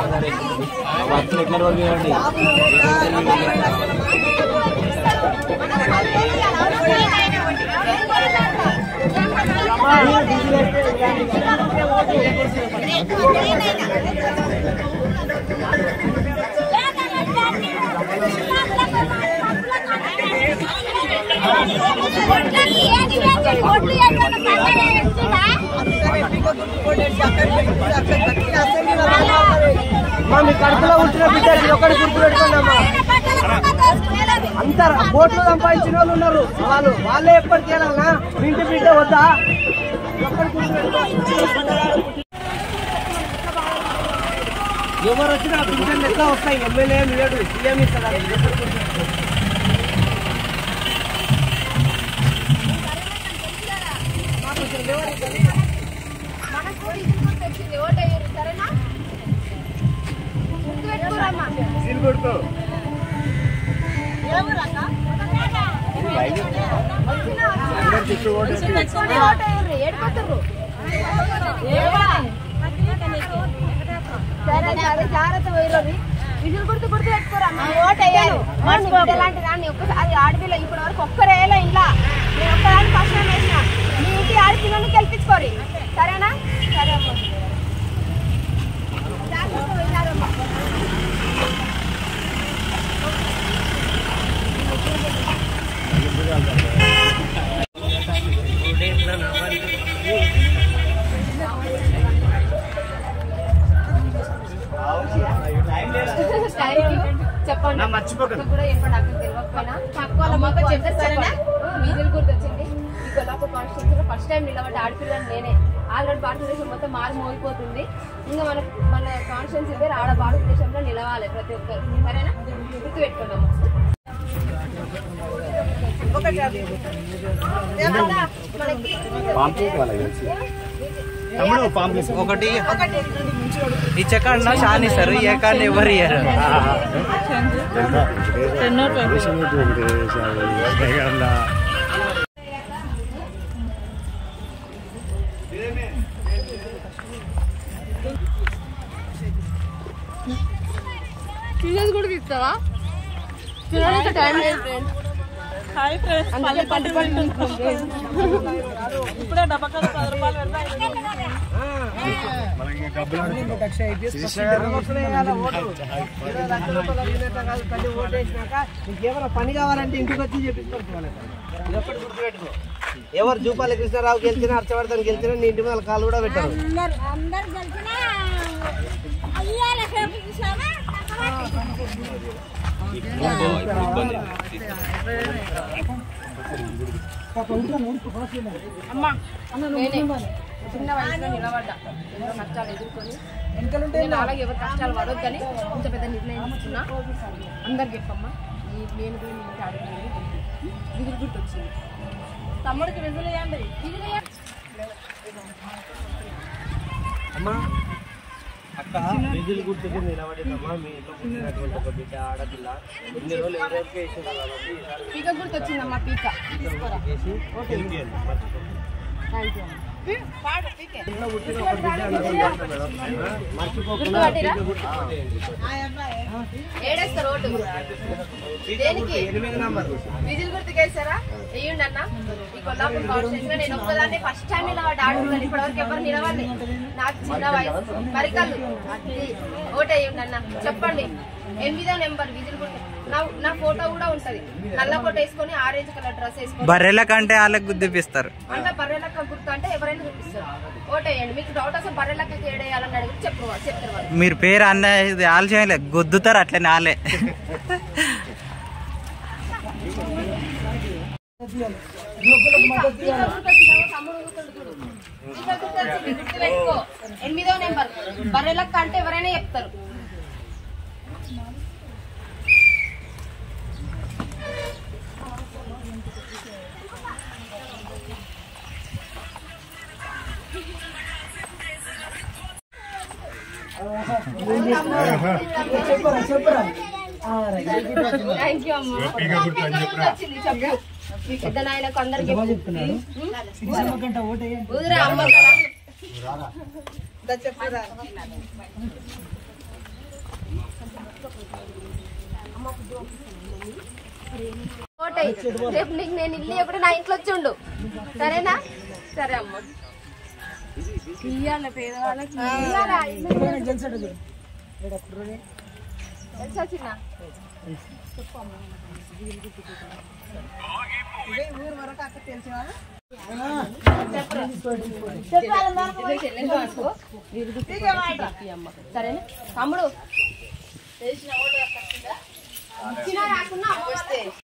సరే వర్క్ ఎట్లా రోడ్ చేయండి మీ కడుపులో ఉంచిన బిడ్డ ఒకటి గుర్తు పెట్టుకోండి అంతా కోట్లు సంపాదించిన వాళ్ళు ఉన్నారు వాళ్ళు వాళ్ళే ఎప్పటికి వెళ్ళాలనా మీ ఇంటి బిడ్డ వద్దా ఒక్కడి గుర్తు పెట్టుకో. ఎవరు వచ్చినా పింఛన్లు ఎట్లా వస్తాయి ఎమ్మెల్యే లేడు సీఎం ఇస్తారు ఎప్పటి గుర్తు పెట్టుకో. సరే సరే జాగ్రత్త పోయిరోది విజులు గుర్తు గుర్తు పెట్టుకోరా ఓట్ వేయాలి ఎలాంటి దాన్ని ఒక్కసారి ఆడపిల్ల ఇప్పటి వరకు ఒక్కరు వేయలే ఇంట్లో నేను ఒక్కదాన్ని ఫస్ట్ టైం వేసిన మీ ఇంటి ఆడపిల్లని గెలిపించుకోరి సరేనా సరే అమ్మ జాగ్రత్త పోయినారమ్మా చెప్పండి మర్చిపోకండి కూడా చెప్పండి అక్కడ తెలియకపోయినా పక్క వాళ్ళ మొక్క చెప్తారా మీదిల్ గుర్తు వచ్చింది ఈ కొల్లాపూర్ కాన్స్టిట్యూన్సీలో ఫస్ట్ టైం నిలబడి ఆడపిల్లని నేనే ఆల్రెడీ భారతదేశం మొత్తం మారి మోగిపోతుంది ఇంకా మన మన కాన్స్టిట్యూన్సీ పేరు ఆడ భారతదేశంలో నిలవాలి ప్రతి ఒక్కరు సరేనా గుర్తు పెట్టుకున్నాము ఒకటి ఈ చెక్క షాన్ ఇస్తారు ఈ ఎకాన్ని ఎవరు ఇయ్యరు సీరియస్ కూడా తీస్తావా తినడానికి టైం లేదు ఫ్రెండ్స్ హాయ్ ఫ్రెండ్స్ అందుకే పట్టు పట్టు ఇప్పుడే డబ్బకాలు పది రూపాయలు పెడతా ఇంకేమైనా పని కావాలంటే ఇంటికి వచ్చి చెప్పించుకోవాలి ఇది ఒక్కటి గుర్తుపెట్టుకో ఎవరు జూపాల కృష్ణారావు గెలిచినా హర్షవర్ధన్ గెలిచినా నీ ఇంటి మీద కాలు కూడా పెట్టారు నేనే చిన్న వయసులో నిలబడ్డా ఎన్నో కష్టాలు ఎదుర్కొని నేను అలాగే ఎవరు కష్టాలు పడొద్దని ఇంత పెద్ద నిర్ణయం తీసుకున్నా అందరు చెప్పమ్మా ఈ నేను పోయి మీ ఇంటి ఆడుకునేది విధులు గుర్తు వచ్చింది తమ్ముడికి విధులు వేయండి విధులు వేయండి. అమ్మా అక్క విధులు గుర్తుకి నిలబడిందమ్మా మీ ఇంట్లో పుట్టినటువంటి ఒక బిడ్డ ఆడపిల్ల ఇన్ని రోజులు ఎవరెవరికి వేసింది కాబట్టి ఈసారి పీక గుర్తు వచ్చిందమ్మా పీక తీసుకోరా వేసి గెలిపియండి. మర్చిపోకండి. థ్యాంక్ యూ ఇంట్లో పుట్టిన ఒక బిడ్డ అనుకోండి మేడం. మర్చిపోకుండా గుర్తుపట్టిరా? పీక గుర్తు కొట్టేయండి. ఏడేస్తారు ఓటు దేనికి ఎనిమిది నంబర్ విధులు గుర్తుకేసారా వెయ్యండి అన్న ఈ కొల్లాపూర్ కాన్స్టిట్యూన్సీ నేను ఒక్కదాన్ని ఫస్ట్ టైం నిలబడి ఆడుతున్నాను ఇప్పటివరకు ఎవరు నిలవాలి నాకు చిన్న వయసు మరికల్లు అది ఓటు వేయండి అన్న చెప్పండి ఎనిమిదో నెంబర్ విధులు గుర్తు నా నా ఫోటో కూడా ఉంటది నల్ల ఫోటో వేసుకొని ఆరెంజ్ కలర్ డ్రెస్ వేసుకొని బర్రెల కంటే వాళ్ళకి గుద్దిపిస్తారు అంటే బర్రెలక్క గుర్తు అంటే ఎవరైనా చూపిస్తారు ఓటు వేయండి మీకు డౌట్ వస్తే బర్రెలక్క ఏడేయాలని అడిగి చెప్పు చెప్తారు వాళ్ళు మీరు పేరు అన్న ఇది వాళ్ళు చేయలే గుద్దుతారు అట్లే నాలే ఎనిమిదో నెంబర్ బర్రెలక్క అంటే ఎవరైనా చెప్తారు థ్యాంక్ యూ అమ్మ వచ్చింది చెప్పు మీ పెద్ద నాయనకు అందరికి ఊదిరా అమ్మ కదా ఓటేయ్. రేపు నీకు నేను ఇల్లు ఎప్పుడు నా ఇంట్లో వచ్చి ఉండు సరేనా సరే అమ్మ ఇయ్యాల పేదవాళ్ళకి ఇయ్యాల, ఇల్లు తెలుసా చిన్న సరేనా తమ్ముడు ఇచ్చినా రాకున్నా అమ్మ వాళ్ళ